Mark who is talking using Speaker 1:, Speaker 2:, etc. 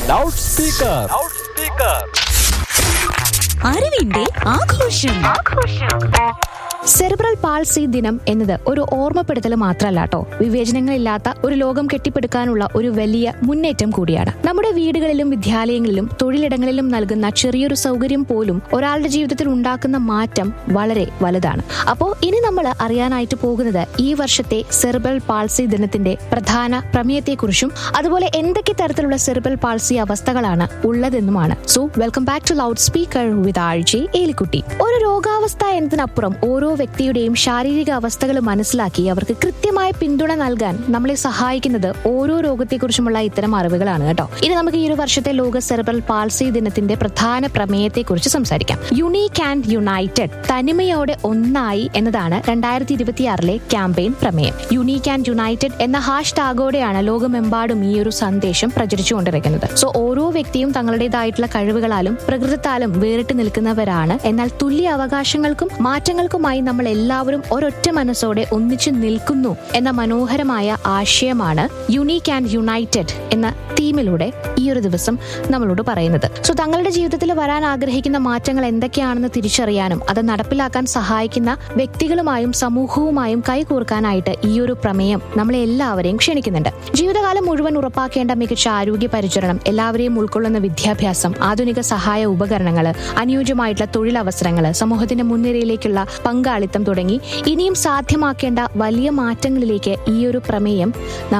Speaker 1: loud speaker
Speaker 2: അറിവിന്റെ ആഘോഷം
Speaker 3: cerebral palsy ദിനം എന്നത് ഒരു ഓർമ്മപ്പെടുത്തൽ മാത്രമല്ല കേട്ടോ വിവേചനങ്ങളില്ലാത്ത ഒരു ലോകം കെട്ടിപ്പടുക്കാനുള്ള ഒരു വലിയ മുന്നേറ്റം കൂടിയാണ് നമ്മുടെ വീടുകളിലും വിദ്യാലയങ്ങളിലും തൊഴിലിടങ്ങളിലും നൽകുന്ന ചെറിയൊരു സൗകര്യം പോലും ഒരാളുടെ ജീവിതത്തിൽ ഉണ്ടാക്കുന്ന മാറ്റം വളരെ വലുതാണ് അപ്പോൾ ഇനി നമ്മൾ അറിയാനായിട്ട് പോകുന്നത് ഈ വർഷത്തെ സെറിബ്രൽ പാൾസി ദിനത്തിന്റെ പ്രധാന പ്രമേയത്തെക്കുറിച്ചും അതുപോലെ എന്തൊക്കെ തരത്തിലുള്ള സെറിബ്രൽ പാൾസി അവസ്ഥകളാണ് ഉള്ളതെന്നുമാണ് so welcome back to loud speaker with ആഴ്ച ഏലിക്കുട്ടി ഒരു രോഗാവസ്ഥ എന്നതിനപ്പുറം ഓരോ വ്യക്തിയുടെയും ശാരീരിക അവസ്ഥകൾ മനസ്സിലാക്കി അവർക്ക് കൃത്യമായ പിന്തുണ നൽകാൻ നമ്മളെ സഹായിക്കുന്നത് ഓരോ രോഗത്തെക്കുറിച്ചുമുള്ള ഇത്തരം അറിവുകളാണ് കേട്ടോ ഇനി നമുക്ക് ഈ ഒരു വർഷത്തെ ലോക സെറിബ്രൽ പാൾസി ദിനത്തിന്റെ പ്രധാന പ്രമേയത്തെക്കുറിച്ച് സംസാരിക്കാം യുണീക്ക് ആൻഡ് യുണൈറ്റഡ് തനിമയോടെ ഒന്നായി എന്നതാണ് രണ്ടായിരത്തി ഇരുപത്തിയാറിലെ ക്യാമ്പയിൻ പ്രമേയം യുണീക്ക് ആൻഡ് യുണൈറ്റഡ് എന്ന ഹാഷ് ടാഗോടെയാണ് ലോകമെമ്പാടും ഈ ഒരു സന്ദേശം പ്രചരിച്ചുകൊണ്ടിരിക്കുന്നത് സോ ഓരോ വ്യക്തിയും തങ്ങളുടേതായിട്ടുള്ള കഴിവുകളാലും പ്രകൃതത്താലും വേറിട്ട് നിൽക്കുന്നവരാണ് എന്നാൽ തുല്യ അവകാശങ്ങൾക്കും മാറ്റങ്ങൾക്കുമായി നമ്മൾ എല്ലാവരും ഒരൊറ്റ മനസ്സോടെ ഒന്നിച്ചു നിൽക്കുന്നു എന്ന മനോഹരമായ ആശയമാണ് യുണീക്ക് ആൻഡ് യുണൈറ്റഡ് എന്ന തീമിലൂടെ ഈ ഒരു ദിവസം നമ്മളോട് പറയുന്നത് സോ തങ്ങളുടെ ജീവിതത്തിൽ വരാൻ ആഗ്രഹിക്കുന്ന മാറ്റങ്ങൾ എന്തൊക്കെയാണെന്ന് തിരിച്ചറിയാനും അത് നടപ്പിലാക്കാൻ സഹായിക്കുന്ന വ്യക്തികളുമായും സമൂഹവുമായും കൈകോർക്കാനായിട്ട് ഈ ഒരു പ്രമേയം നമ്മളെ എല്ലാവരെയും ക്ഷണിക്കുന്നുണ്ട് ജീവിതകാലം മുഴുവൻ ഉറപ്പാക്കേണ്ട മികച്ച ആരോഗ്യ പരിചരണം എല്ലാവരെയും ഉൾക്കൊള്ളുന്ന വിദ്യാഭ്യാസം ആധുനിക സഹായ ഉപകരണങ്ങൾ അനുയോജ്യമായിട്ടുള്ള തൊഴിലവസരങ്ങൾ സമൂഹത്തിന്റെ മുൻനിരയിലേക്കുള്ള പങ്കാളിത്തം തുടങ്ങി ഇനിയും സാധ്യമാക്കേണ്ട വലിയ മാറ്റങ്ങളിലേക്ക് ഈ ഒരു പ്രമേയം